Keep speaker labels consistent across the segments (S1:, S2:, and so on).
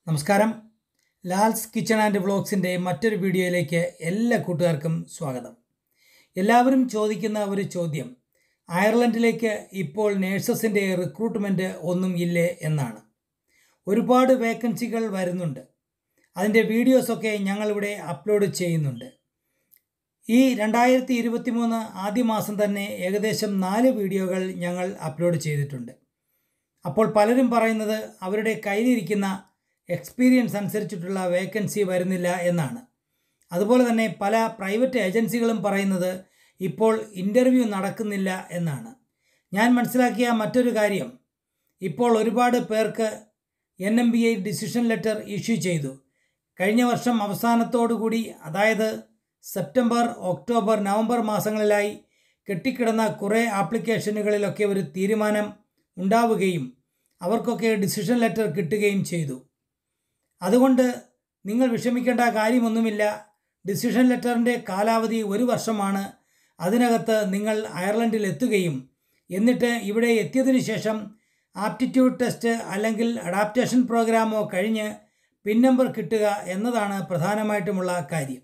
S1: നമസ്കാരം Lal's kitchen and വ്ളോഗ്സിൻ്റെ മറ്റൊരു വീഡിയോയിലേക്ക് എല്ലാ കൂട്ടുകാർക്കും സ്വാഗതം എല്ലാവരും ചോദിക്കുന്ന ഒരു ചോദ്യം അയർലൻഡിലേക്ക് ഇപ്പോൾ നേഴ്സസിൻ്റെ റിക്രൂട്ട്മെൻറ്റ് ഒന്നും ഇല്ലേ എന്നാണ് ഒരുപാട് വേക്കൻസികൾ വരുന്നുണ്ട് അതിൻ്റെ വീഡിയോസൊക്കെ ഞങ്ങളിവിടെ അപ്ലോഡ് ചെയ്യുന്നുണ്ട് ഈ രണ്ടായിരത്തി ഇരുപത്തി മൂന്ന് ആദ്യ മാസം തന്നെ ഏകദേശം നാല് വീഡിയോകൾ ഞങ്ങൾ അപ്ലോഡ് ചെയ്തിട്ടുണ്ട് അപ്പോൾ പലരും പറയുന്നത് അവരുടെ കയ്യിലിരിക്കുന്ന എക്സ്പീരിയൻസ് അനുസരിച്ചിട്ടുള്ള വേക്കൻസി വരുന്നില്ല എന്നാണ് അതുപോലെ തന്നെ പല പ്രൈവറ്റ് ഏജൻസികളും പറയുന്നത് ഇപ്പോൾ ഇൻ്റർവ്യൂ നടക്കുന്നില്ല എന്നാണ് ഞാൻ മനസ്സിലാക്കിയ മറ്റൊരു കാര്യം ഇപ്പോൾ ഒരുപാട് പേർക്ക് N M B I decision letter issue ചെയ്തു കഴിഞ്ഞ വർഷം അവസാനത്തോടുകൂടി അതായത് സെപ്റ്റംബർ ഒക്ടോബർ നവംബർ മാസങ്ങളിലായി കെട്ടിക്കിടന്ന കുറേ ആപ്ലിക്കേഷനുകളിലൊക്കെ ഒരു തീരുമാനം ഉണ്ടാവുകയും അവർക്കൊക്കെ ഡിസിഷൻ ലെറ്റർ കിട്ടുകയും ചെയ്തു അതുകൊണ്ട് നിങ്ങൾ വിഷമിക്കേണ്ട കാര്യമൊന്നുമില്ല ഡിസിഷൻ ലെറ്ററിൻ്റെ കാലാവധി ഒരു വർഷമാണ് അതിനകത്ത് നിങ്ങൾ അയർലൻഡിൽ എത്തുകയും എന്നിട്ട് ഇവിടെ എത്തിയതിനു ശേഷം ആപ്റ്റിറ്റ്യൂഡ് ടെസ്റ്റ് അല്ലെങ്കിൽ അഡാപ്റ്റേഷൻ പ്രോഗ്രാമോ കഴിഞ്ഞ് പിൻ നമ്പർ കിട്ടുക എന്നതാണ് പ്രധാനമായിട്ടുമുള്ള കാര്യം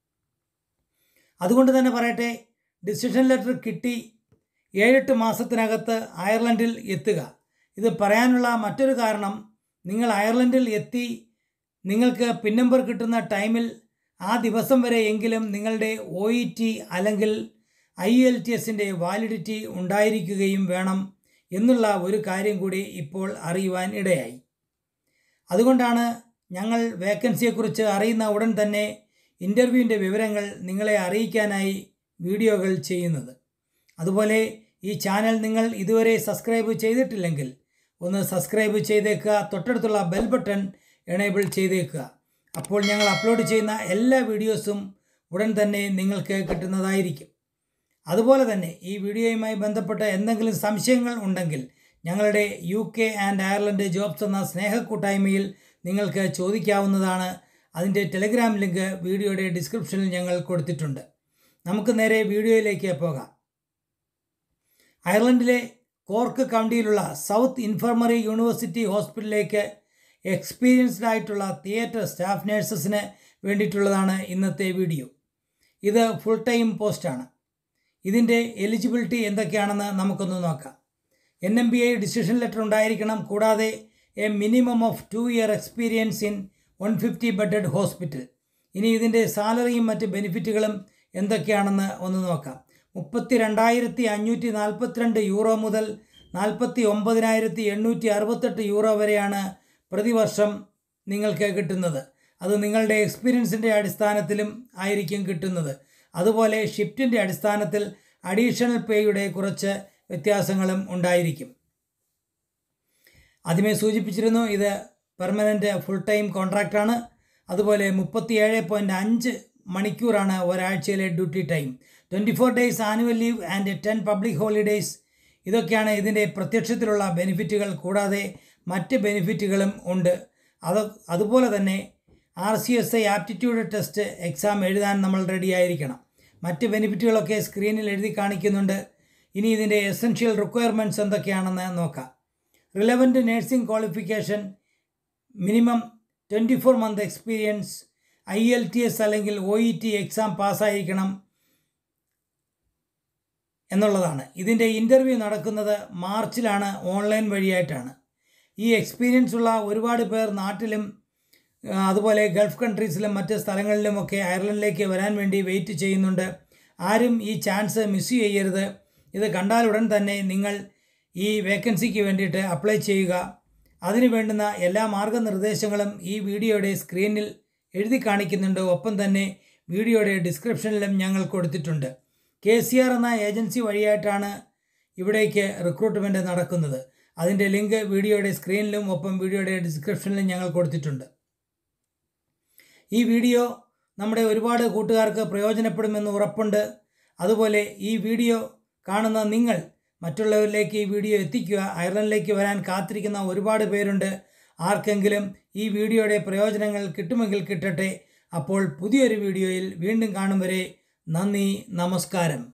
S1: അതുകൊണ്ട് തന്നെ പറയട്ടെ ഡിസിഷൻ ലെറ്റർ കിട്ടി ഏഴെട്ട് മാസത്തിനകത്ത് അയർലൻഡിൽ എത്തുക ഇത് പറയാനുള്ള മറ്റൊരു കാരണം നിങ്ങൾ അയർലൻഡിൽ എത്തി നിങ്ങൾക്ക് പിൻ നമ്പർ കിട്ടുന്ന ടൈമിൽ ആ ദിവസം വരെ എങ്കിലും നിങ്ങളുടെ ഒ ഇ ടി അല്ലെങ്കിൽ ഐ എൽ ടി എസിൻ്റെ വാലിഡിറ്റി ഉണ്ടായിരിക്കുകയും വേണം എന്നുള്ള ഒരു കാര്യം കൂടി ഇപ്പോൾ അറിയുവാൻ ഇടയായി അതുകൊണ്ടാണ് ഞങ്ങൾ വേക്കൻസിയെക്കുറിച്ച് അറിയുന്ന ഉടൻ തന്നെ ഇൻ്റർവ്യൂവിൻ്റെ വിവരങ്ങൾ നിങ്ങളെ അറിയിക്കാനായി വീഡിയോകൾ ചെയ്യുന്നത് അതുപോലെ ഈ ചാനൽ നിങ്ങൾ ഇതുവരെ സബ്സ്ക്രൈബ് ചെയ്തിട്ടില്ലെങ്കിൽ ഒന്ന് സബ്സ്ക്രൈബ് ചെയ്തേക്കുക തൊട്ടടുത്തുള്ള ബെൽ ബട്ടൺ എനേബിൾ ചെയ്തേക്കുക അപ്പോൾ ഞങ്ങൾ അപ്ലോഡ് ചെയ്യുന്ന എല്ലാ വീഡിയോസും ഉടൻ തന്നെ നിങ്ങൾക്ക് കിട്ടുന്നതായിരിക്കും അതുപോലെ തന്നെ ഈ വീഡിയോയുമായി ബന്ധപ്പെട്ട എന്തെങ്കിലും സംശയങ്ങൾ ഉണ്ടെങ്കിൽ ഞങ്ങളുടെ U K and Ireland jobs എന്ന സ്നേഹക്കൂട്ടായ്മയിൽ നിങ്ങൾക്ക് ചോദിക്കാവുന്നതാണ് അതിൻ്റെ ടെലിഗ്രാം ലിങ്ക് വീഡിയോയുടെ ഡിസ്ക്രിപ്ഷനിൽ ഞങ്ങൾ കൊടുത്തിട്ടുണ്ട് നമുക്ക് നേരെ വീഡിയോയിലേക്ക് പോകാം അയർലൻഡിലെ കോർക്ക് കൗണ്ടിയിലുള്ള സൗത്ത് ഇൻഫർമറി യൂണിവേഴ്സിറ്റി ഹോസ്പിറ്റലിലേക്ക് എക്സ്പീരിയൻസ്ഡ് ആയിട്ടുള്ള തിയേറ്റർ സ്റ്റാഫ് നഴ്സസിന് വേണ്ടിയിട്ടുള്ളതാണ് ഇന്നത്തെ വീഡിയോ ഇത് ഫുൾ ടൈം പോസ്റ്റാണ് ഇതിൻ്റെ എലിജിബിലിറ്റി എന്തൊക്കെയാണെന്ന് നമുക്കൊന്ന് നോക്കാം N M B I decision letter ഉണ്ടായിരിക്കണം കൂടാതെ a minimum of two year experience in one fifty bedded hospital ഇനി ഇതിൻ്റെ സാലറിയും മറ്റ് ബെനിഫിറ്റുകളും എന്തൊക്കെയാണെന്ന് ഒന്ന് നോക്കാം മുപ്പത്തി രണ്ടായിരത്തി അഞ്ഞൂറ്റി നാൽപ്പത്തിരണ്ട് യൂറോ മുതൽ നാൽപ്പത്തി ഒമ്പതിനായിരത്തി എണ്ണൂറ്റി അറുപത്തെട്ട് യൂറോ വരെയാണ് പ്രതിവർഷം നിങ്ങൾക്ക് കിട്ടുന്നത് അത് നിങ്ങളുടെ എക്സ്പീരിയൻസിൻ്റെ അടിസ്ഥാനത്തിലും ആയിരിക്കും കിട്ടുന്നത് അതുപോലെ ഷിഫ്റ്റിൻ്റെ അടിസ്ഥാനത്തിൽ അഡീഷണൽ പേയുടെ കുറച്ച് വ്യത്യാസങ്ങളും ഉണ്ടായിരിക്കും ആദ്യമേ സൂചിപ്പിച്ചിരുന്നു ഇത് പെർമനൻ്റ് ഫുൾ ടൈം കോൺട്രാക്റ്റാണ് അതുപോലെ മുപ്പത്തിയേഴ് പോയിൻറ്റ് അഞ്ച് മണിക്കൂറാണ് ഒരാഴ്ചയിലെ duty time twenty four days annual leave and ten public holidays ഇതൊക്കെയാണ് ഇതിൻ്റെ പ്രത്യക്ഷത്തിലുള്ള ബെനിഫിറ്റുകൾ കൂടാതെ മറ്റ് ബെനിഫിറ്റുകളും ഉണ്ട് അത് അതുപോലെ തന്നെ R C S I aptitude test exam എഴുതാൻ നമ്മൾ റെഡി ആയിരിക്കണം മറ്റ് ബെനിഫിറ്റുകളൊക്കെ സ്ക്രീനിൽ എഴുതി കാണിക്കുന്നുണ്ട് ഇനി ഇതിൻ്റെ എസെൻഷ്യൽ റിക്വയർമെൻറ്റ്സ് എന്തൊക്കെയാണെന്ന് നോക്കാം relevant nursing qualification minimum twenty four month experience I L L T അല്ലെങ്കിൽ ഒ ഇ ടി എക്സാം പാസ്സായിരിക്കണം എന്നുള്ളതാണ് ഇതിൻ്റെ ഇൻ്റർവ്യൂ നടക്കുന്നത് മാർച്ചിലാണ് ഓൺലൈൻ വഴിയായിട്ടാണ് ഈ എക്സ്പീരിയൻസ് ഉള്ള ഒരുപാട് പേർ നാട്ടിലും അതുപോലെ ഗൾഫ് കൺട്രീസിലും മറ്റ് സ്ഥലങ്ങളിലുമൊക്കെ അയർലൻഡിലേക്ക് വരാൻ വേണ്ടി വെയിറ്റ് ചെയ്യുന്നുണ്ട് ആരും ഈ ചാൻസ് മിസ് ചെയ്യരുത് ഇത് കണ്ടാലുടൻ തന്നെ നിങ്ങൾ ഈ വേക്കൻസിക്ക് വേണ്ടിയിട്ട് അപ്ലൈ ചെയ്യുക അതിന് വേണ്ടുന്ന എല്ലാ മാർഗനിർദ്ദേശങ്ങളും ഈ വീഡിയോയുടെ സ്ക്രീനിൽ എഴുതി കാണിക്കുന്നുണ്ട് ഒപ്പം തന്നെ വീഡിയോയുടെ ഡിസ്ക്രിപ്ഷനിലും ഞങ്ങൾ കൊടുത്തിട്ടുണ്ട് കെ സി ആർ എന്ന ഏജൻസി വഴിയായിട്ടാണ് ഇവിടേക്ക് റിക്രൂട്ട്മെൻറ്റ് നടക്കുന്നത് അതിൻ്റെ ലിങ്ക് വീഡിയോയുടെ സ്ക്രീനിലും ഒപ്പം വീഡിയോയുടെ ഡിസ്ക്രിപ്ഷനിലും ഞങ്ങൾ കൊടുത്തിട്ടുണ്ട് ഈ വീഡിയോ നമ്മുടെ ഒരുപാട് കൂട്ടുകാർക്ക് പ്രയോജനപ്പെടുമെന്ന് ഉറപ്പുണ്ട് അതുപോലെ ഈ വീഡിയോ കാണുന്ന നിങ്ങൾ മറ്റുള്ളവരിലേക്ക് ഈ വീഡിയോ എത്തിക്കുക അയർലൻഡിലേക്ക് വരാൻ കാത്തിരിക്കുന്ന ഒരുപാട് പേരുണ്ട് ആർക്കെങ്കിലും ഈ വീഡിയോയുടെ പ്രയോജനങ്ങൾ കിട്ടുമെങ്കിൽ കിട്ടട്ടെ അപ്പോൾ പുതിയൊരു വീഡിയോയിൽ വീണ്ടും കാണും വരെ നന്ദി നമസ്കാരം